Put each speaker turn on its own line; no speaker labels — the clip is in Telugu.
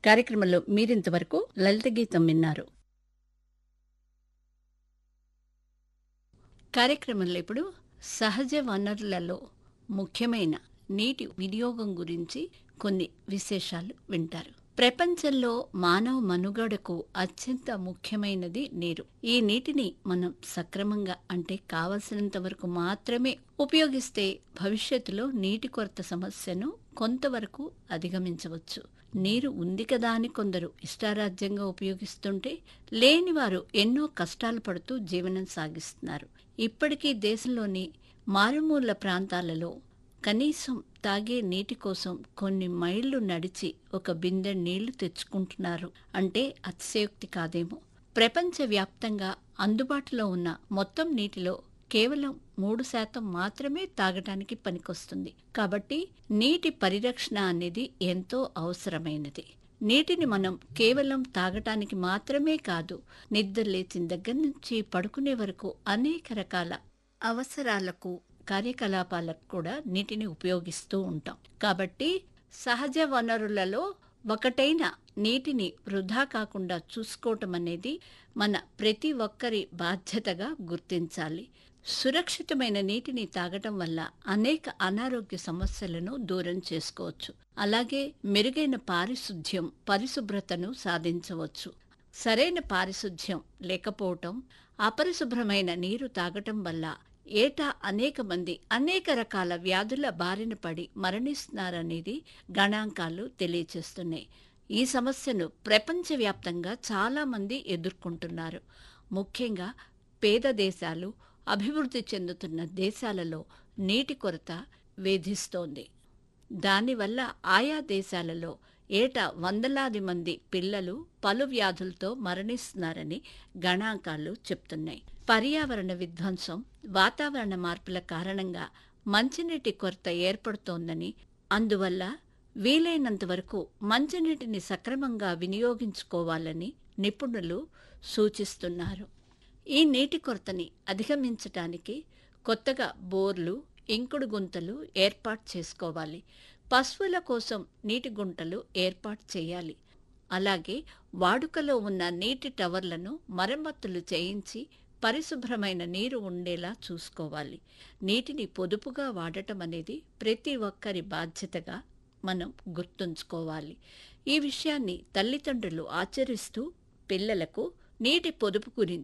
కార్యక్రమంలో మీరింతవరకు లలిత గీతం విన్నారు కార్యక్రమంలో ఇప్పుడు సహజ వనరులలో ముఖ్యమైన నీటి వినియోగం గురించి కొన్ని విశేషాలు వింటారు ప్రపంచంలో మానవ మనుగడకు అత్యంత ముఖ్యమైనది నీరు ఈ నీటిని మనం సక్రమంగా అంటే కావలసినంత వరకు మాత్రమే ఉపయోగిస్తే భవిష్యత్తులో నీటి కొరత సమస్యను కొంతవరకు అధిగమించవచ్చు నీరు ఉంది కదా అని కొందరు ఇష్టారాజ్యంగా ఉపయోగిస్తుంటే లేని వారు ఎన్నో కష్టాలు పడుతూ జీవనం సాగిస్తున్నారు ఇప్పటికీ దేశంలోని మారుమూల ప్రాంతాలలో కనీసం తాగే నీటి కోసం కొన్ని మైళ్లు నడిచి ఒక బిందె నీళ్లు తెచ్చుకుంటున్నారు అంటే అతిశయోక్తి కాదేమో ప్రపంచవ్యాప్తంగా అందుబాటులో ఉన్న మొత్తం నీటిలో కేవలం మూడు శాతం మాత్రమే తాగటానికి పనికొస్తుంది కాబట్టి నీటి పరిరక్షణ అనేది ఎంతో అవసరమైనది నీటిని మనం కేవలం తాగటానికి మాత్రమే కాదు నిద్ర లేచిన దగ్గర నుంచి పడుకునే వరకు అనేక రకాల అవసరాలకు కార్యకలాపాలకు కూడా నీటిని ఉపయోగిస్తూ ఉంటాం కాబట్టి సహజ వనరులలో ఒకటైన నీటిని వృధా కాకుండా చూసుకోవటం అనేది మన ప్రతి ఒక్కరి బాధ్యతగా గుర్తించాలి సురక్షితమైన నీటిని తాగటం వల్ల అనేక అనారోగ్య సమస్యలను దూరం చేసుకోవచ్చు అలాగే మెరుగైన పారిశుధ్యం పరిశుభ్రతను సాధించవచ్చు సరైన పారిశుధ్యం లేకపోవటం అపరిశుభ్రమైన నీరు తాగటం వల్ల ఏటా అనేక మంది అనేక రకాల వ్యాధుల బారిన పడి మరణిస్తున్నారనేది గణాంకాలు తెలియచేస్తున్నాయి ఈ సమస్యను ప్రపంచవ్యాప్తంగా చాలామంది ఎదుర్కొంటున్నారు ముఖ్యంగా పేద దేశాలు అభివృద్ధి చెందుతున్న దేశాలలో నీటి కొరత వేధిస్తోంది దానివల్ల ఆయా దేశాలలో ఏటా వందలాది మంది పిల్లలు పలు వ్యాధులతో మరణిస్తున్నారని గణాంకాలు చెప్తున్నాయి పర్యావరణ విధ్వంసం వాతావరణ మార్పుల కారణంగా మంచినీటి కొరత ఏర్పడుతోందని అందువల్ల వీలైనంత వరకు మంచినీటిని సక్రమంగా వినియోగించుకోవాలని నిపుణులు సూచిస్తున్నారు ఈ నీటి కొరతని అధిగమించటానికి కొత్తగా బోర్లు ఇంకుడు గుంతలు ఏర్పాటు చేసుకోవాలి పశువుల కోసం నీటి గుంటలు ఏర్పాటు చేయాలి అలాగే వాడుకలో ఉన్న నీటి టవర్లను మరమ్మతులు చేయించి పరిశుభ్రమైన నీరు ఉండేలా చూసుకోవాలి నీటిని పొదుపుగా వాడటం అనేది ప్రతి ఒక్కరి బాధ్యతగా మనం గుర్తుంచుకోవాలి ఈ విషయాన్ని తల్లిదండ్రులు ఆచరిస్తూ పిల్లలకు నీటి పొదుపు గురించి